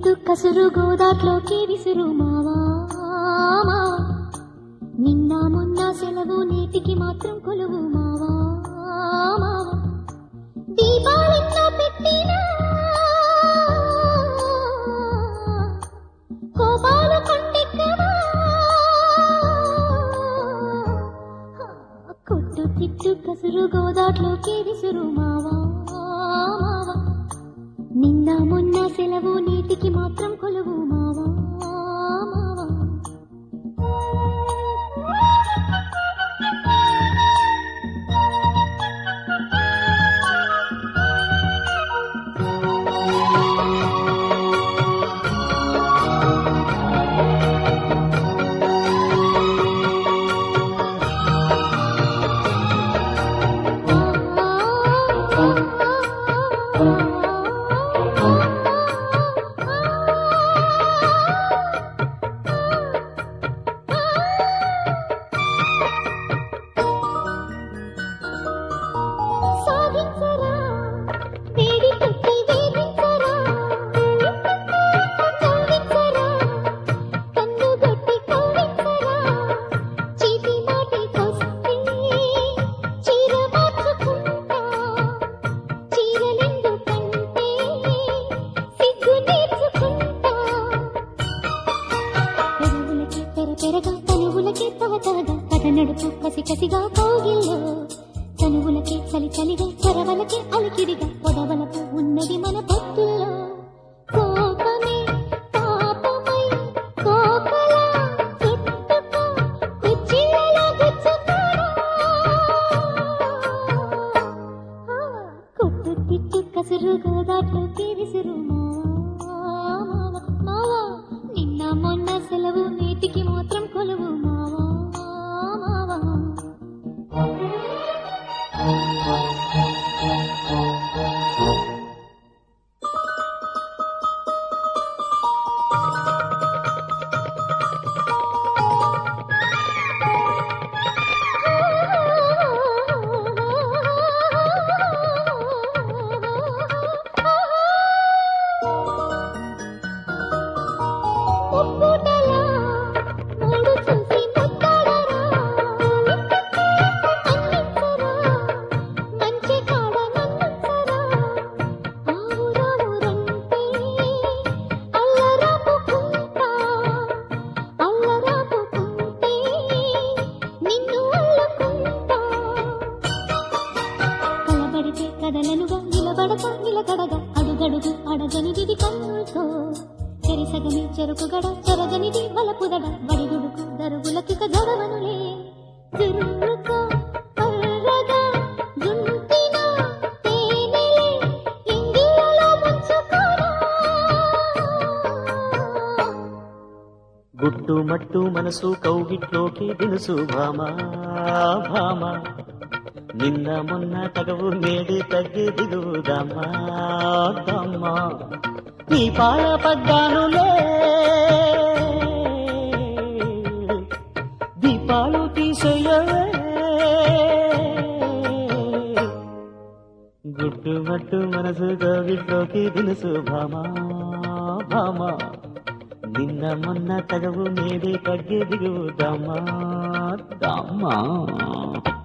తిట్టు కసురు గోదాట్లోకి విసురు మావా మావా. నిన్న మొన్న సెలవు నేటికి మాత్రం కొలువు మావా మావా దీపాలెన్నో పెట్టినా కోపాలు కొండెక్కవా కొట్టు తిట్టు కసురు గోదాట్లోకి విసురు మావా మావా నిన్న మొన్న సెలవు నీటికి మాత్రం కొలువు మావా మావా సాధించరా వేడి పెట్టి వేధించరా కవ్వించరా కన్ను గొట్టి కవ్వించరా చీటి మాటికొస్తే చీర మార్చుకుంటా చీరలెందుకంటే సిగ్గు నేర్చుకుంటా పెరుగులకి పెర పెరగా తనువులకి తవతవగా కథ నడుపు కసి కసిగా కౌగిల్లో తనువులకి చలి చలిగా చెరవలకి అలికిడిగా పొడవలకు ఉన్నది మన పొత్తుల్లో కోపమే పాపమై కోకలా చుట్టుకో కుచ్చిళ్ళలో గుచ్చుకోరా కొట్టు తిట్టు కసురు గోదాట్లోకి విసురు మావా మావా నిన్న మొన్న సెలవు నేటికి మాత్రం కొలువు మావా మావా ముక్కుటలా మూడు చూసి ముద్దాడరా అన్నించరా మంచి కాడ నన్నించరా ఆవురావురంటే అల్లరాపుకుంటా అల్లరాపుకుంటే నిన్ను అల్లుకుంటా కలబడితే కదలనుగా నిలబడక నిలకడగా అడుగడుగు అడగనిది కన్నులతో చెరిసగని చెరుకుగడ చెరగనిది వలపుదడ వడిగుడుకు దరుగులకిక గడవనులే జుర్రుకో కర్రగా జుంటిన తేనెలే ఇంగిలలో ముంచుకోరా గుట్టు మట్టు మనసు కౌగిట్లోకి దినుసు భామా భామా నిన్న మొన్న తగవు నేడి తగ్గి దిగుదామా దమ్మా నీ పాల పడ్డానులే దీపాలు తీసేయవే గుట్టు మట్టు మనసు కౌగిట్లోకి దినుసు భామా భామా నిన్న మొన్న తగవు నేడే తగ్గి దిగుదామా దామా